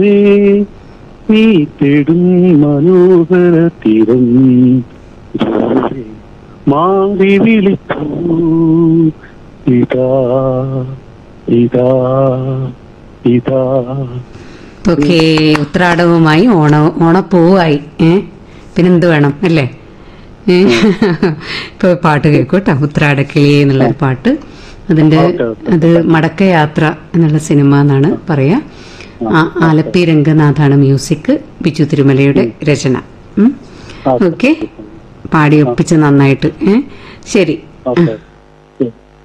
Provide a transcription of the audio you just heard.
നീ തേടും മനോഹര തീരം ദൂരെ മാറി വിളിക്കൂ ഇതാ ഇതാ ഇതാ ഓക്കെ ഉത്രാടവുമായി ഓണ ഓണപ്പൂവായി ഏ പിന്നെന്ത് വേണം അല്ലേ ഏ ഇപ്പൊ പാട്ട് കേൾക്കൂട്ടോ ഉത്രാടക്കിളി എന്നുള്ള ഒരു പാട്ട് അതിന്റെ ഓക്കെ, ഓക്കെ. അത് മടക്കയാത്ര എന്നുള്ള സിനിമ എന്നാണ് പറയാ ആ, ആലപ്പി രംഗനാഥാണ് മ്യൂസിക് ബിജു തിരുമലയുടെ രചന ഓക്കെ. ഓക്കെ പാടി ഒപ്പിച്ച് നന്നായിട്ട് ഏ ശരി ഓക്കെ